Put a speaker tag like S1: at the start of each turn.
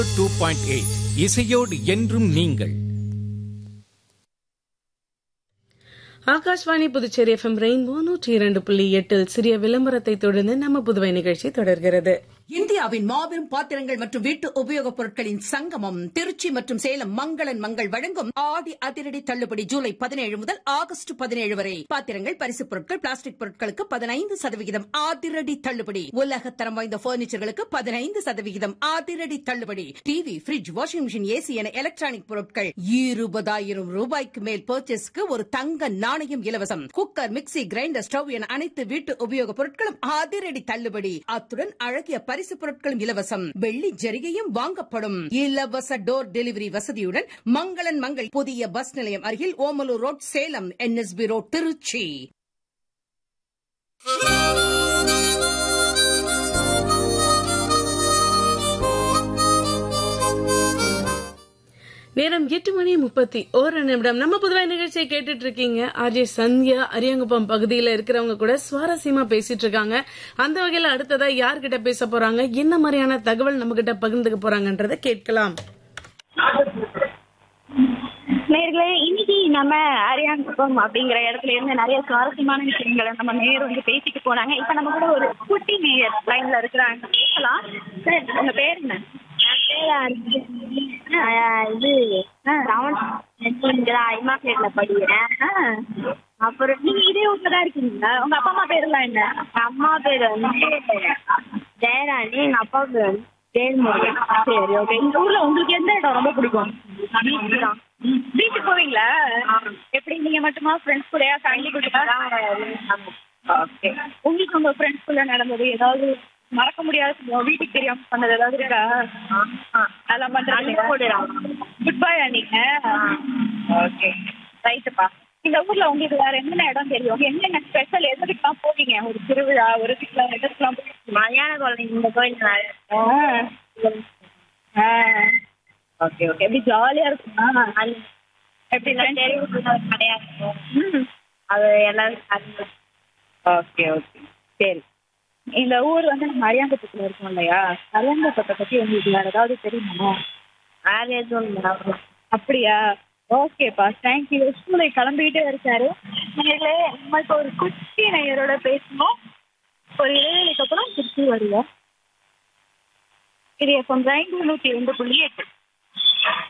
S1: two point eight இசையோடு என்றும் நீங்கள்
S2: ஆகாஷ்வாணி புதுச்சேரி எஃப்எம் ரெயின்போ நூற்றி இரண்டு புள்ளி எட்டில் சிறிய விளம்பரத்தை தொடர்ந்து நம்ம புதுவை நிகழ்ச்சி தொடர்கிறது
S3: இந்தியாவின் மாபெரும் பாத்திரங்கள் மற்றும் வீட்டு உபயோகப் பொருட்களின் சங்கமம் திருச்சி மற்றும் சேலம் மங்களன் மங்கள் வழங்கும் ஆடி அதிரடி தள்ளுபடி ஜூலை பதினேழு முதல் ஆகஸ்ட் பதினேழு வரை பாத்திரங்கள் பரிசுப் பொருட்கள் பிளாஸ்டிக் பொருட்களுக்கு பதினைந்து சதவிகிதம் அதிரடி தள்ளுபடி உலக தரம் வாய்ந்த பர்னிச்சர்களுக்கு பதினைந்து சதவிகிதம் அதிரடி தள்ளுபடி TV fridge washing machine AC என எலக்ட்ரானிக் பொருட்கள் இருபதாயிரம் ரூபாய்க்கு மேல் பர்ச்சேஸ்க்கு ஒரு தங்க நாணயம் இலவசம் குக்கர் மிக்ஸி கிரைண்டர் ஸ்டவ் என அனைத்து வீட்டு உபயோகப் பொருட்களும் அதிரடி தள்ளுபடி அத்துடன் அழகிய பரிசு பொருட்களும் இலவசம் வெள்ளி ஜரிகையும் வாங்கப்படும் இலவச டோர் டெலிவரி வசதியுடன் மங்களன் மங்கள் புதிய பஸ் நிலையம் அருகில் Omalur road Salem NSB road Trichy
S2: நேரம் எட்டு மணி முப்பத்தி ஒரு நிமிடம் நம்ம புதுவை நிகழ்ச்சியை கேட்டுட்டு இருக்கீங்க ஆர்ஜே சந்தியா அரியங்குப்பம் பகுதியில இருக்கிறவங்க கூட சுவாரஸ்யமா பேசிட்டு இருக்காங்க அந்த வகையில அடுத்ததா யார்கிட்ட பேச போறாங்க என்ன மாதிரியான தகவல் நம்ம கிட்ட பகிர்ந்துக்க போறாங்கன்றத கேட்கலாம்
S4: நேர்களே இன்னைக்கு நம்ம அரியாங்குப்பம் அப்படிங்கிற இடத்துல இருந்து நிறைய சுவாரஸ்யமான விஷயங்களை நம்ம நேர் வந்து பேசிட்டு போனாங்க இப்ப நம்ம கூட ஒரு குட்டி நேயர் லைன்ல இருக்கிறாங்க பேசலாம் சார் உங்க பேர் என்ன
S5: இது செவன்த் ஐமா பிளேட்ல படிக்கிறேன்
S4: அப்புறம் நீங்க இதே ஊர்ல தான் இருக்கீங்களா உங்க அப்பா அம்மா பேர்லாம் என்ன
S5: அம்மா பேர் வந்து ஜெயராணி எங்க அப்பா பேர் வந்து ஜெயல்முருகன்
S4: சரி ஓகே இந்த ஊர்ல உங்களுக்கு எந்த இடம் ரொம்ப பிடிக்கும்
S5: பீச் தான்
S4: பீச்சுக்கு போவீங்களா எப்படி நீங்க மட்டுமா ஃப்ரெண்ட்ஸ் கூடயா ஃபேமிலி கூட ஓகே உங்களுக்கு உங்க ஃப்ரெண்ட்ஸ் குள்ள நடந்தது ஏதாவது மறக்க முடியாத சம்பவம் வீட்டுக்கு தெரியாம பண்ணது ஏதாவது இருக்கா அதெல்லாம் பண்றாங்க குட் பாய் நீங்க ஓகே ரைட்டுப்பா இந்த ஊர்ல உங்களுக்கு வேற என்னென்ன இடம் தெரியும் என்னென்ன ஸ்பெஷல் எதுக்கெல்லாம் போவீங்க ஒரு திருவிழா ஒரு வீட்டுல எதுக்கெல்லாம் போவீங்க
S5: மலையாள குழந்தை இந்த கோயில் நிறைய
S4: ஓகே ஓகே எப்படி ஜாலியா இருக்குமா எப்படி
S5: தெரியும் கிடையாது
S4: ம்
S5: அது எல்லாரும்
S4: ஓகே ஓகே சரி இந்த ஊர் வந்து நம்ம அரியாங்குப்பத்தில் இருக்கோம் இல்லையா அரியாங்குப்பத்தை பத்தி உங்களுக்கு வேற ஏதாவது தெரியுமா
S5: வேற எதுவும் இல்லை
S4: அப்படியா ஓகேப்பா தேங்க்யூ ஸ்கூலை கிளம்பிக்கிட்டே இருக்காரு நேர்களே நம்ம இப்போ ஒரு குட்டி நேயரோட பேசணும் ஒரு இடைவெளிக்கு அப்புறம் திருச்சி வருவோம் இது எஃப்எம் நூற்றி ரெண்டு புள்ளி எட்டு